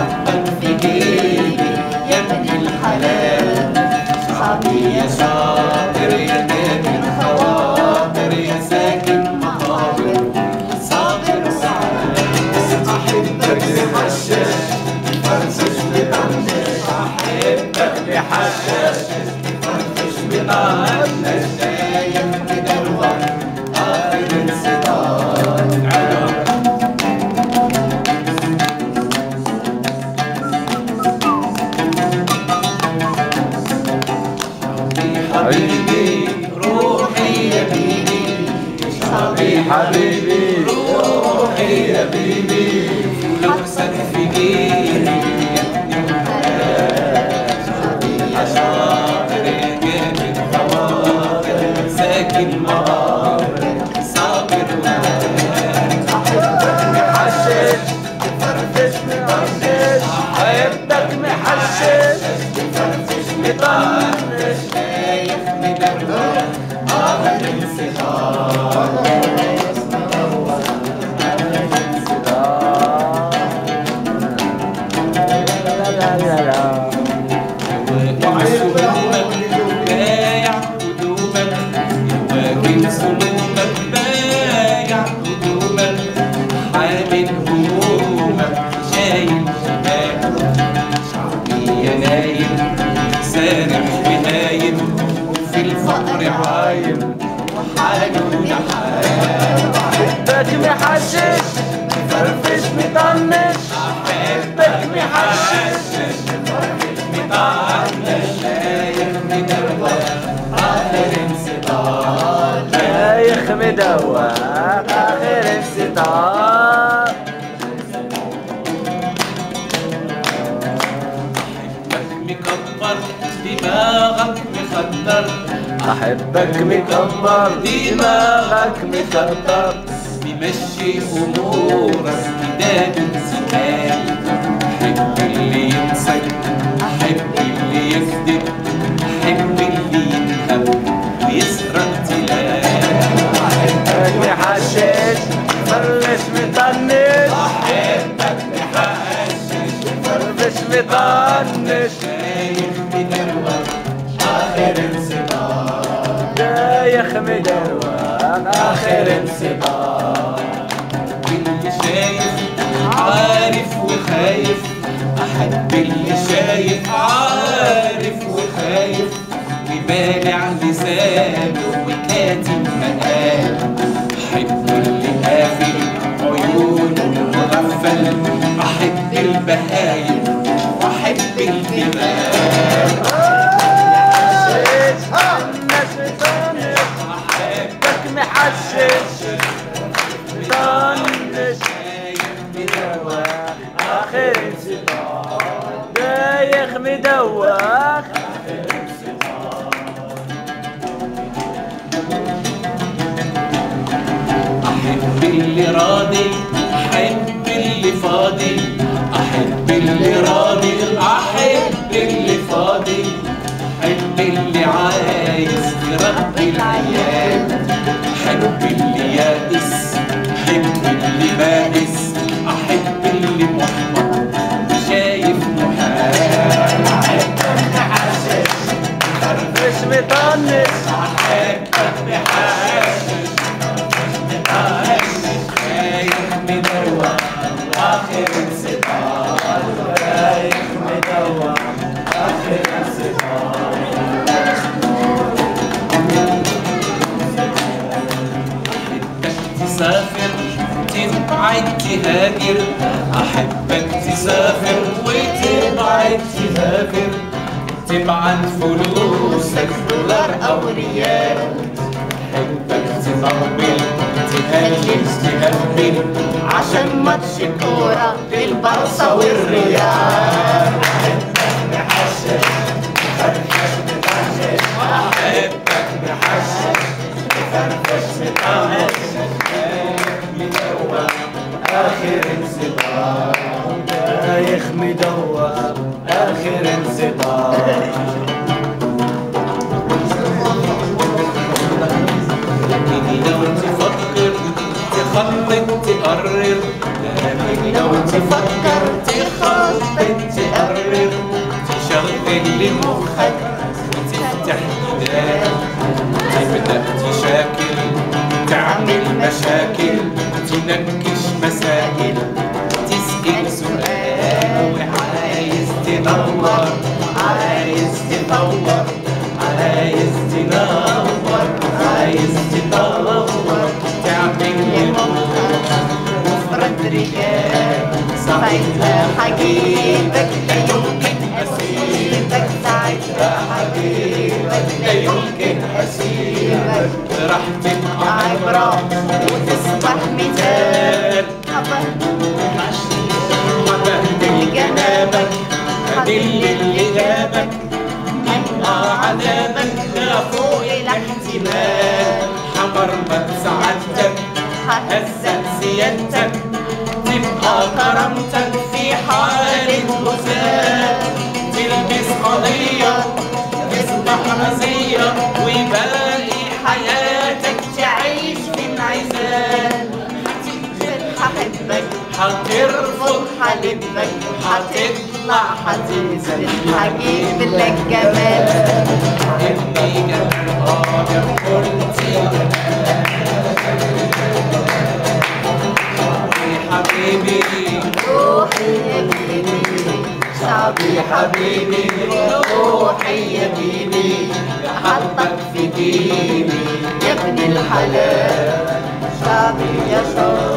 حطك في جيبي يا ابن الحلال شعبي يا شاطر يا نادي الخواطر يا ساكن مقابر صابر وعال أحبك محشش فرفش بطنش أحبك محشش فرفش بطنش شايف مدور آخر انصدار حبيبي روحي يا بيبي شعبي حبيبي روحي يا بيبي فلوسك في جيبي شعبي يا شاطر يا جامد خواطر ساكن مقابر صابر أحبك محشش فرفش مطنش أحبك محشش فرفش مطنش شايف مدور آخر انصدار سلومك بايع قدومك يواجه سلومك بايع قدومك حامل همومك شايل شمالك شعبي يا نايم سارح ونايم وفي الفقر عايم وحاله نحايم أحبك محشش فرفش مطنش أحبك محشش مطعنش شايف مدور آخر انصدار شايخ مدوخ آخر انستار مكبر دماغك مخدر أحبك مكبر دماغك مكبر بمشي امورك كده بانسحاب احب اللي ينسك احب اللي يكذب احب اللي ينهب ويسرق تلاب أحبك محشش فرفش مطنش احبك محشش فرفش مطنش شايف مدروك اخر انصدار شايخ مدوخ آخر انصدار اللي شايف عارف وخايف احب اللي شايف عارف وخايف وبالع لسانه وكاتم مقام احب اللي قافل عيونه مغفل احب البهايم واحب الدماغ أحبك محشش مطنش مدوخ آخر انستار دايخ مدوخ أحب اللي راضي أحب اللي فاضي أحب اللي راضي أحب اللي فاضي أحب اللي عايز يربي العيال أحب اللي يائس أحب اللي بائس أحب اللي محبط وشايف محال أحبك محشش مش مطنش أحبك محشش شايف مدور آخر انصدار دايخ مدوخ آخر انصدار أحبك تسافر تبعد تهاجر أحبك تسافر وتبعد تهاجر تبعت فلوسك دولار أو ريال أحبك تطبل تهلل تهبل عشان ماتش كورة البرصة والريال أحبك محشش فرفش مفرفش أحبك محشش فرفش مفرفش مدوق آخر انصدار دايخ مدوخ آخر انصدار لكن لو تفكر تخطط تقرر لكن لو تفكر تخطط تنور عايز تنور عايز تنور عايز تنور تعمل لي مفرد رجال ساعتها حجيبك لا يمكن أسيبك ساعتها حجيبك لا يمكن أسيبك راح تبقى عبرة عبرة وتصبح مثال وبهدل جنابك أدل اللي جابك يبقى عذابك ده فوق الاحتمال حمرمك سعادتك هزك سيادتك تبقى كرامتك في حالة هزال تلبس قضية تصبح رزية وباقي حياتك تعيش في انعزال هحبك هترفض حلبك هتطلع هتنزل هجيب لك جمال ابني جمال قادر قلتي حبيبي روحي يا بيبي شعبي حبيبي روحي يا بيبي حبك في جيبي يا ابن الحلال شعبي يا شعبي